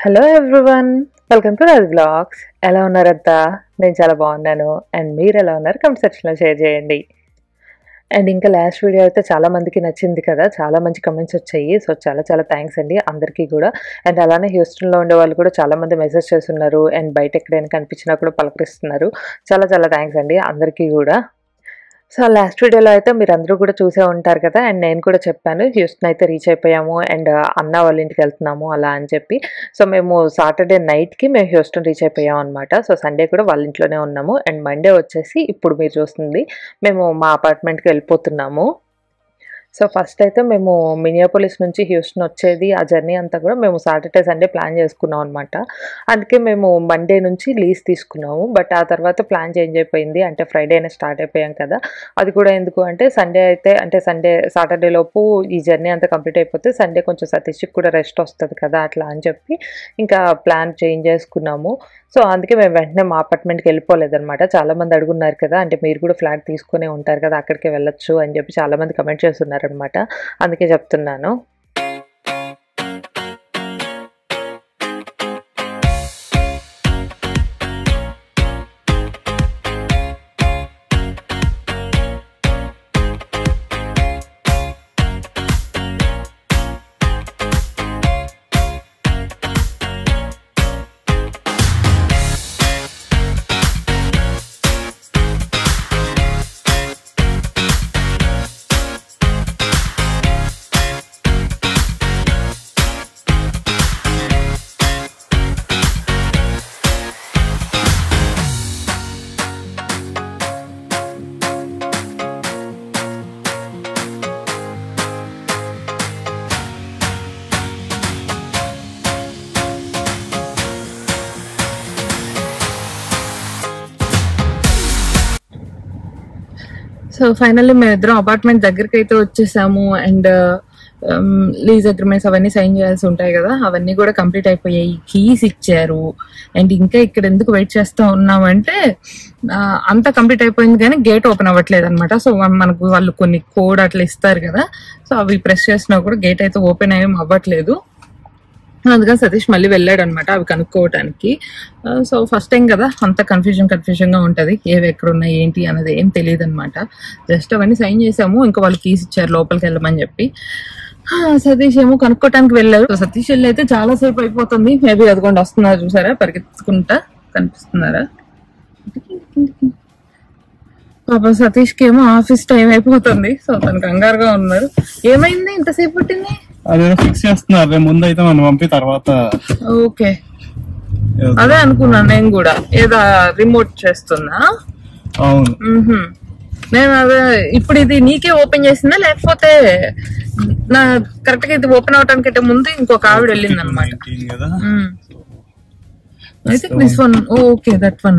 Hello everyone welcome to Raj blogs ఎలా ఉన్నారంతా నేను చాలా బాగున్నాను అండ్ మీరు ఎలా ఉన్నారు కమెంట్ సెక్షన్లో షేర్ చేయండి అండ్ ఇంకా లాస్ట్ వీడియో అయితే చాలా మందికి నచ్చింది కదా చాలా మంచి కమెంట్స్ వచ్చాయి సో చాలా చాలా థ్యాంక్స్ అండి అందరికీ కూడా అండ్ అలానే హ్యూస్టన్లో ఉండే వాళ్ళు కూడా చాలా మంది మెసేజ్ చేస్తున్నారు అండ్ బయట ఎక్కడైనా కనిపించినా కూడా పలకరిస్తున్నారు చాలా చాలా థ్యాంక్స్ అండి అందరికీ కూడా సో లాస్ట్ వీడియోలో అయితే మీరు అందరూ కూడా చూసే ఉంటారు కదా అండ్ నేను కూడా చెప్పాను హ్యూస్టన్ అయితే రీచ్ అయిపోయాము అండ్ అన్న వాళ్ళ ఇంటికి వెళ్తున్నాము అలా అని చెప్పి సో మేము సాటర్డే నైట్కి మేము హ్యూస్టన్ రీచ్ అయిపోయాం అనమాట సో సండే కూడా వాళ్ళ ఇంట్లోనే ఉన్నాము అండ్ మండే వచ్చేసి ఇప్పుడు మీరు చూస్తుంది మేము మా అపార్ట్మెంట్కి వెళ్ళిపోతున్నాము సో ఫస్ట్ అయితే మేము మినియాపోలిస్ నుంచి హ్యూస్టన్ వచ్చేది ఆ జర్నీ అంతా కూడా మేము సాటర్డే సండే ప్లాన్ చేసుకున్నాం అనమాట అందుకే మేము మండే నుంచి లీజ్ తీసుకున్నాము బట్ ఆ తర్వాత ప్లాన్ చేంజ్ అయిపోయింది అంటే ఫ్రైడేనే స్టార్ట్ అయిపోయాం కదా అది కూడా ఎందుకు అంటే సండే అయితే అంటే సండే సాటర్డే లోపు ఈ జర్నీ అంతా కంప్లీట్ అయిపోతే సండే కొంచెం సతీష్కి కూడా రెస్ట్ వస్తుంది కదా అట్లా అని చెప్పి ఇంకా ప్లాన్ చేంజ్ చేసుకున్నాము సో అందుకే మేము వెంటనే మా అపార్ట్మెంట్కి వెళ్ళిపోలేదన్నమాట చాలా మంది అడుగున్నారు కదా అంటే మీరు కూడా ఫ్లాట్ తీసుకునే ఉంటారు కదా అక్కడికే వెళ్ళొచ్చు అని చెప్పి చాలా మంది కమెంట్ చేస్తున్నారు అనమాట అందుకే చెప్తున్నాను సో ఫైనల్లీ మేము ఇద్దరం అపార్ట్మెంట్ దగ్గరికి అయితే వచ్చేసాము అండ్ లీజ్ అగ్రిమెంట్స్ అవన్నీ సైన్ చేయాల్సి ఉంటాయి కదా అవన్నీ కూడా కంప్లీట్ అయిపోయాయి కీస్ ఇచ్చారు అండ్ ఇంకా ఇక్కడ ఎందుకు వెయిట్ చేస్తూ ఉన్నామంటే ఆ, అంతా కంప్లీట్ అయిపోయింది కానీ గేట్ ఓపెన్ అవ్వట్లేదు అనమాట సో మనకు వాళ్ళు కొన్ని కోడ్ అట్లా ఇస్తారు కదా సో అవి ప్రెస్ చేసినా కూడా గేట్ అయితే ఓపెన్ అయ్యేం అవ్వట్లేదు అందుకని సతీష్ మళ్ళీ వెళ్ళాడు అనమాట అవి కనుక్కోవటానికి సో ఫస్ట్ టైం కదా అంత కన్ఫ్యూజన్ కన్ఫ్యూజన్ గా ఉంటది ఏవి ఎక్కడ ఉన్నాయి ఏంటి అనేది ఏం తెలియదు అనమాట జస్ట్ అవన్నీ సైన్ చేసాము ఇంకా వాళ్ళు కీస్ ఇచ్చారు లోపలికి వెళ్ళమని చెప్పి ఆ, సతీష్ ఏమో కనుక్కోవటానికి వెళ్ళారు సో సతీష్ వెళ్ళి అయితే చాలా సేపు అయిపోతుంది మేబీ అదిగోండి వస్తున్నారు చూసారా పరిగెత్తుకుంటా కనిపిస్తున్నారా పాప సతీష్ కి ఏమో ఆఫీస్ టైం అయిపోతుంది సో తను కంగారుగా ఉన్నారు ఏమైంది ఇంతసేపు పట్టింది అదేదో ఫిక్స్ చేస్తున్నారు రేపు ముందు అయితే మనం పంపి తర్వాత ఓకే అదే అనుకున్నాను నేను కూడా ఏదో రిమోట్ చేస్తున్నా అవును మ్మ్హ్మ్. నేను అదే ఇప్పుడు ఇది నీకే ఓపెన్ చేసిందా లేకపోతే నా కరెక్ట్ గా ఇది ఓపెన్ అవటానికంటే ముందు ఇంకొక ఆవిడ వెళ్ళింది అనమాట 19 కదా I think this one okay that one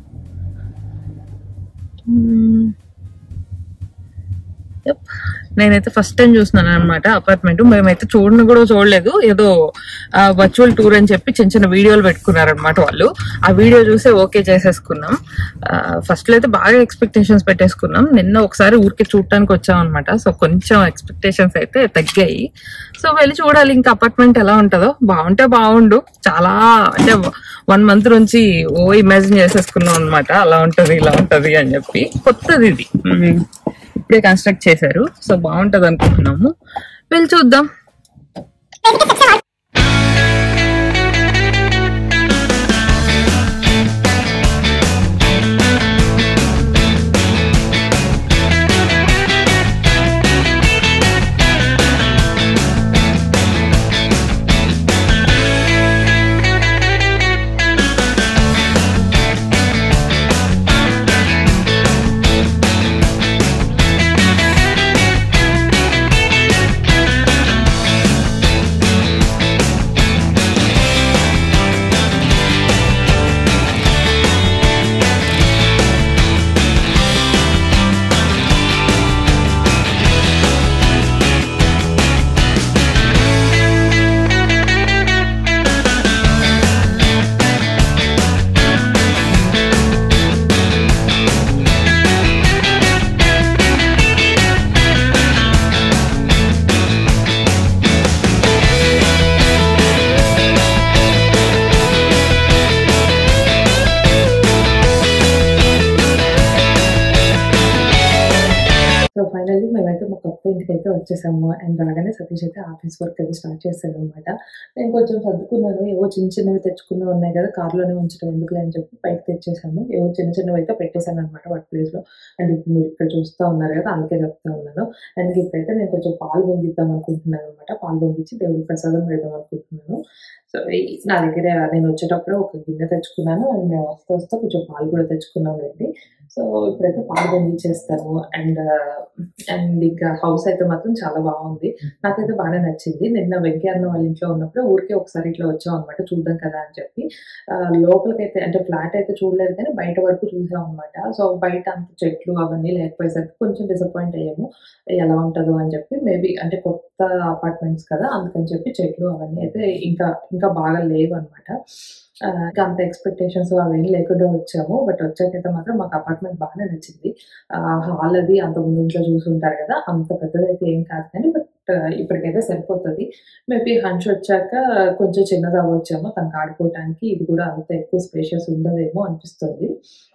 నేనైతే ఫస్ట్ టైం చూస్తున్నాను అనమాట అపార్ట్మెంట్ మేమైతే చూడను కూడా చూడలేదు ఏదో వర్చువల్ టూర్ అని చెప్పి చిన్న చిన్న వీడియోలు పెట్టుకున్నారనమాట వాళ్ళు ఆ వీడియో చూసే ఓకే చేసేసుకున్నాం ఫస్ట్ లో అయితే బాగా ఎక్స్పెక్టేషన్స్ పెట్టేసుకున్నాం నిన్న ఒకసారి ఊరికి చూడటానికి వచ్చాం అనమాట సో కొంచెం ఎక్స్పెక్టేషన్స్ అయితే తగ్గాయి సో వెళ్ళి చూడాలి ఇంకా అపార్ట్మెంట్ ఎలా ఉంటుందో బాగుంటే బాగుండు చాలా అంటే వన్ మంత్ నుంచి ఓ ఇమాజిన్ చేసేసుకున్నాం అనమాట అలా ఉంటది ఇలా ఉంటది అని చెప్పి కొత్తది ఇది మ్మ్. ఇప్పుడే కన్స్ట్రక్ట్ చేశారు సో బాగుంటది అనుకుంటున్నాము వెళ్ళి చూద్దాం మేమైతే మా కొత్త ఇంటికైతే వచ్చేసాము అండ్ రాగానే సతీష్ అయితే ఆఫీస్ వర్క్ అయితే స్టార్ట్ చేశాడు అనమాట నేను కొంచెం సర్దుకున్నాను ఏవో చిన్న చిన్నవి తెచ్చుకున్నవి ఉన్నాయి కదా కార్లోనే ఉంచడం ఎందుకులే అని చెప్పి బయట తెచ్చేసాను ఏవో చిన్న చిన్నవి అయితే పెట్టేశాను అనమాట వాటి ప్లేస్లో అండ్ ఇప్పుడు మీరు ఇక్కడ చూస్తూ ఉన్నారు కదా అందుకే చెప్తా ఉన్నాను అండ్ ఇప్పుడైతే నేను కొంచెం పాలు పొంగిద్దాం అనుకుంటున్నాను అనమాట పాలు పొంగిచ్చి దేవుడికి ప్రసాదం పెడదాం అనుకుంటున్నాను సో ఈ- నా దగ్గర నేను వచ్చేటప్పుడు ఒక గిన్నె తెచ్చుకున్నాను అండ్ మేము వస్తూ వస్తూ కొంచెం పాలు కూడా తెచ్చుకున్నాం అండి సో ఇప్పుడైతే పాలు పొంగిచ్చేస్తాను అండ్ అండ్ ఇంకా హౌస్ అయితే మాత్రం చాలా బాగుంది నాకైతే బాగానే నచ్చింది నిన్న వెంకయ్య అన్న వాళ్ళ ఇంట్లో ఉన్నప్పుడు ఊరికే ఒకసారి ఇట్లా వచ్చాం అనమాట చూద్దాం కదా అని చెప్పి ఆ, లోపలికైతే అంటే ఫ్లాట్ అయితే చూడలేదు కానీ బయట వరకు చూసాం అనమాట సో బయట అంత చెట్లు అవన్నీ లేకపోయేసరికి కొంచెం డిసప్పాయింట్ అయ్యాము ఎలా ఉంటుందో అని చెప్పి మేబీ అంటే కొత్త అపార్ట్మెంట్స్ కదా అందుకని చెప్పి చెట్లు అవన్నీ అయితే ఇంకా ఇంకా బాగా లేవు అనమాట ఇంకా అంత ఎక్స్పెక్టేషన్స్ అవేం లేకుండా వచ్చాము బట్ వచ్చాకైతే మాత్రం మాకు అపార్ట్మెంట్ బాగానే నచ్చింది హాల్ అది అంత ముందు ఇంట్లో చూసుంటారు కదా అంత పెద్దదైతే ఏం కాదు కానీ బట్ ఇప్పటికైతే సరిపోతుంది మేబీ హంచ్ వచ్చాక కొంచెం చిన్నది అవ్వచ్చేమో తనకు ఆడుకోవటానికి ఇది కూడా అంత ఎక్కువ స్పేషియస్ ఉండదేమో అనిపిస్తుంది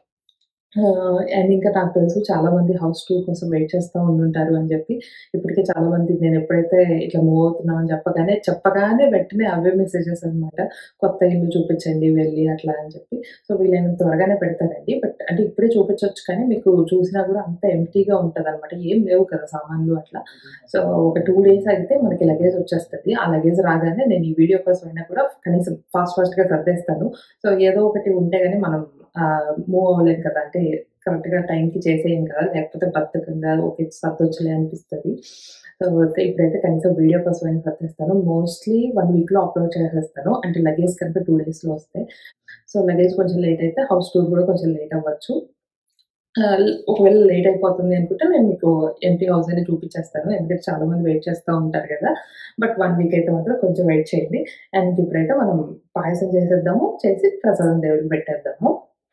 అండ్ ఇంకా నాకు తెలుసు చాలా మంది హౌస్ టూర్ కోసం వెయిట్ చేస్తూ ఉండుంటారు అని చెప్పి ఇప్పటికే చాలా మంది నేను ఎప్పుడైతే ఇట్లా మూవ్ అవుతున్నాం అని చెప్పగానే చెప్పగానే వెంటనే అవే మెసేజెస్ అన్నమాట కొత్త ఇల్లు చూపించండి వెళ్ళి అట్లా అని చెప్పి సో వీలైనంత త్వరగానే పెడతారండి బట్ అంటే ఇప్పుడే చూపించవచ్చు కానీ మీకు చూసినా కూడా అంత ఎంటీగా ఉంటుంది అనమాట ఏం లేవు కదా సామాన్లు అట్లా సో ఒక టూ డేస్ అయితే మనకి లగేజ్ వచ్చేస్తుంది ఆ లగేజ్ రాగానే నేను ఈ వీడియో కోసం అయినా కూడా కనీసం ఫాస్ట్ ఫాస్ట్గా సర్దేస్తాను సో ఏదో ఒకటి ఉంటే కానీ మనం మూవ్ అవ్వలేం కదా అంటే కరెక్ట్గా టైంకి చేసేయం కదా లేకపోతే బద్ధకంగా ఓకే సర్దొచ్చులే అనిపిస్తుంది సో ఇప్పుడైతే కనీసం వీడియో కోసం అయినా సర్దేస్తాను మోస్ట్లీ వన్ వీక్లో అప్లోడ్ చేసేస్తాను అంటే లగేజ్ కనుక టూ డేస్లో వస్తాయి సో లగేజ్ కొంచెం లేట్ అయితే హౌస్ టూర్ కూడా కొంచెం లేట్ అవ్వచ్చు ఆ, ఒకవేళ లేట్ అయిపోతుంది అనుకుంటే నేను మీకు ఎంటీ హౌస్ అని చూపించేస్తాను ఎందుకంటే చాలా మంది వెయిట్ చేస్తూ ఉంటారు కదా బట్ వన్ వీక్ అయితే మాత్రం కొంచెం వెయిట్ చేయండి అండ్ ఇప్పుడైతే మనం పాయసం చేసేద్దాము చేసి ప్రసాదం దేవుడికి పెట్టేద్దాము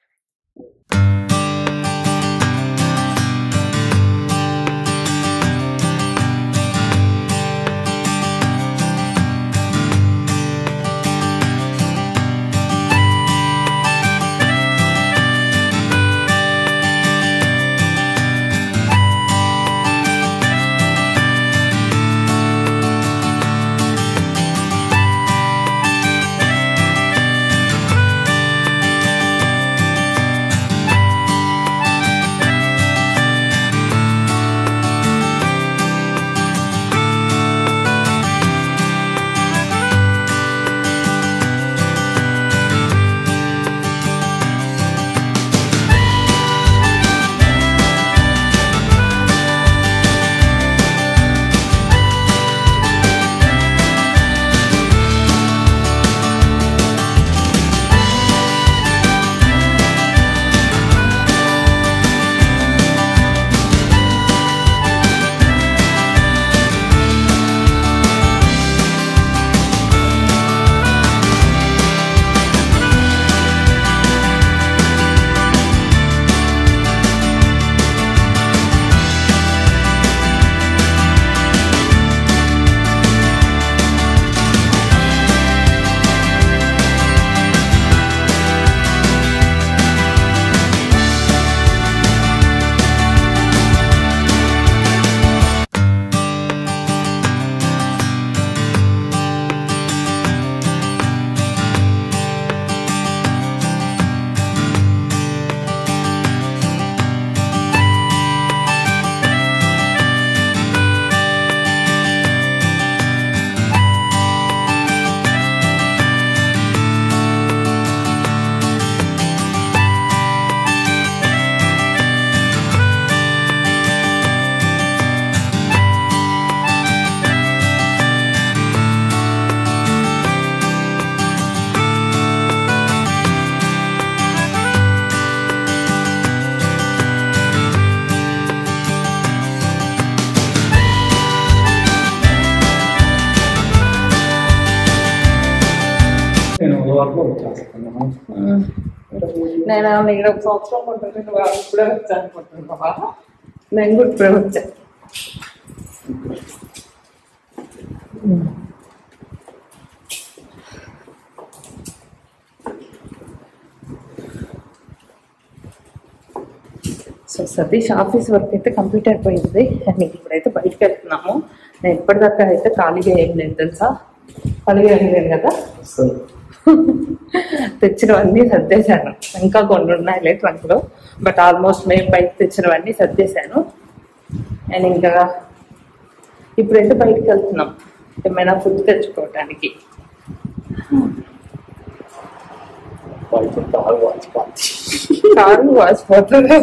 నేను వరకు వచ్చేస్తున్నాను నేను నేను ఒక సంవత్సరం ఉంటుంది నువ్వు ఇప్పుడే వచ్చా అనుకుంటున్నావా నేను కూడా ఇప్పుడే వచ్చా సో సతీష్ ఆఫీస్ వర్క్ అయితే కంప్లీట్ అయిపోయింది అండ్ ఇప్పుడైతే బయటకు వెళ్తున్నాము నేను ఇప్పటిదాకా అయితే ఖాళీగా ఏం లేదు తెలుసా ఖాళీగా ఏం లేదు కదా సో తెచ్చినవన్నీ సర్దేశాను ఇంకా కొన్ని ఉన్నాయిలే ట్రంక్లో బట్ ఆల్మోస్ట్ మేము బయట తెచ్చినవన్నీ సర్దేశాను అండ్ ఇంకా ఇప్పుడైతే బయటకు వెళ్తున్నాం ఏమైనా ఫుడ్ తెచ్చుకోవడానికి బయట కాల్ వాచ్ పార్టీ కారు వాసిపోతుంది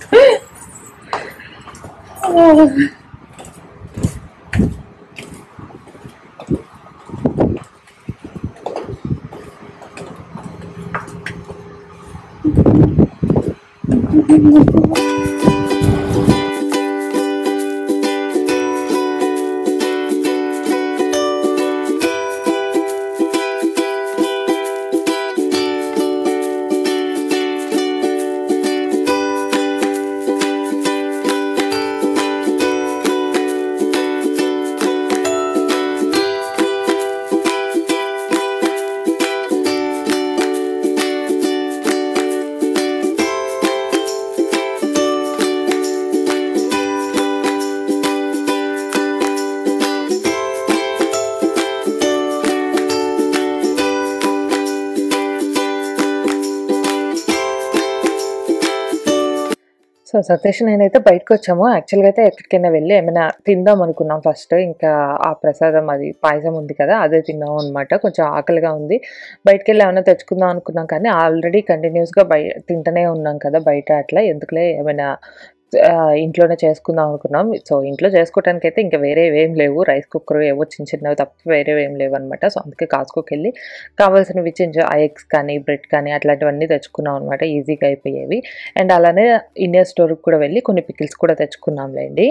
సో సతీష్ నేనైతే బయటకు వచ్చాము యాక్చువల్గా అయితే ఎక్కడికైనా వెళ్ళి ఏమైనా తిందాం అనుకున్నాం ఫస్ట్ ఇంకా ఆ ప్రసాదం అది పాయసం ఉంది కదా అదే తిన్నాం అనమాట కొంచెం ఆకలిగా ఉంది బయటకు వెళ్ళి ఏమైనా తెచ్చుకుందాం అనుకున్నాం కానీ ఆల్రెడీ కంటిన్యూస్గా బయ తింటూనే ఉన్నాం కదా బయట అట్లా ఎందుకులే ఏమైనా ఆ, ఇంట్లోనే చేసుకుందాం అనుకున్నాం సో ఇంట్లో చేసుకోవడానికి అయితే ఇంకా వేరే ఏం లేవు రైస్ కుక్కర్ ఏవో చిన్న చిన్నవి తప్ప వేరే ఏం లేవు అనమాట సో అందుకే కాసుకోకి వెళ్ళి కావాల్సినవి చిన్న ఎగ్స్ కానీ బ్రెడ్ కానీ అట్లాంటివన్నీ తెచ్చుకున్నాం అనమాట ఈజీగా అయిపోయేవి అండ్ అలానే ఇండియన్ స్టోర్కి కూడా వెళ్ళి కొన్ని పికిల్స్ కూడా తెచ్చుకున్నాంలేండి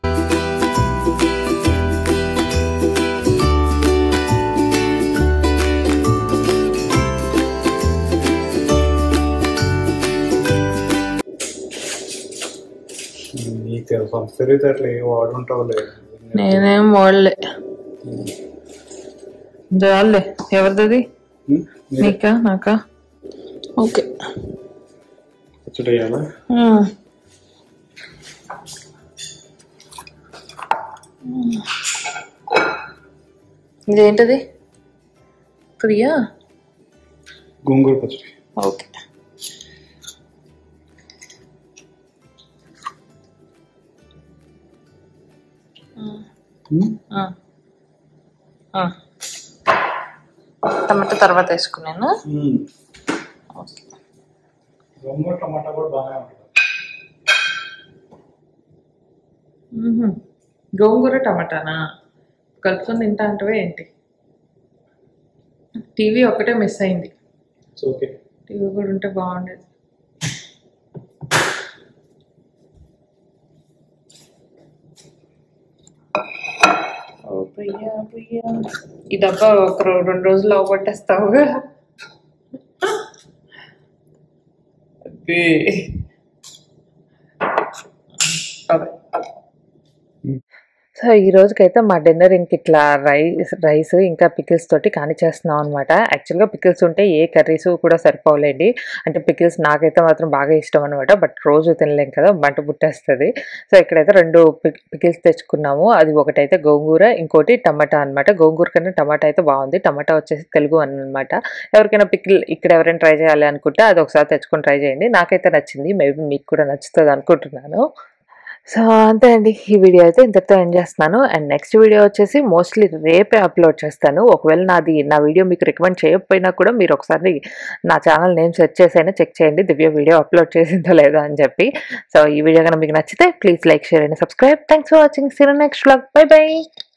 నీకు సంస్థ తెలివితేటలు ఏ వాడుంటావు లేదు నేనేం వాళ్ళే జాలే ఎవరిది నీకా నాకా ఓకే వచ్చేయాలా ఇదేంటది ప్రియా గోంగూర పచ్చడి ఓకే టమాటా తర్వాత వేసుకున్నాను ఓకే గోంగూర టమాటా కూడా బాగానే ఉంటుంది గోంగూర టమాటానా కలుపుకొని తింటా అంటవే ఏంటి టీవీ ఒకటే మిస్ అయింది ఇట్స్ ఓకే టీవీ కూడా ఉంటే బాగుండేది ఓ ప్రియా ప్రియా ఈ డబ్బా ఒక రో- రెండు రోజులు అవగొట్టేస్తావుగా అది అదే సో ఈ రోజుకైతే మా డిన్నర్ ఇంక ఇట్లా రైస్ రైస్ ఇంకా పికిల్స్ తోటి కాని చేస్తున్నాం అనమాట యాక్చువల్గా పికిల్స్ ఉంటే ఏ కర్రీస్ కూడా సరిపోలేండి అంటే పికిల్స్ నాకైతే మాత్రం బాగా ఇష్టం అనమాట బట్ రోజు తినలేం కదా మంట పుట్టేస్తుంది సో ఇక్కడైతే రెండు పికిల్స్ తెచ్చుకున్నాము అది ఒకటైతే గోంగూర ఇంకోటి టమాటా అనమాట గోంగూర కన్నా టమాటా అయితే బాగుంది టమాటా వచ్చేసి తెలుగు అనమాట ఎవరికైనా పికిల్ ఇక్కడ ఎవరైనా ట్రై చేయాలి అనుకుంటే అది ఒకసారి తెచ్చుకొని ట్రై చేయండి నాకైతే నచ్చింది మేబీ మీకు కూడా నచ్చుతుంది అనుకుంటున్నాను సో అంతే అండి ఈ వీడియో అయితే ఇంతతో ఎండ్ చేస్తున్నాను అండ్ నెక్స్ట్ వీడియో వచ్చేసి మోస్ట్లీ రేపే అప్లోడ్ చేస్తాను ఒకవేళ నాది నా వీడియో మీకు రికమెండ్ చేయకపోయినా కూడా మీరు ఒకసారి నా ఛానల్ నేమ్ సెర్చ్ చేసైనా చెక్ చేయండి దివ్య వీడియో అప్లోడ్ చేసిందో లేదో అని చెప్పి సో ఈ వీడియో కనుక మీకు నచ్చితే please like share and subscribe thanks for watching see next vlog bye by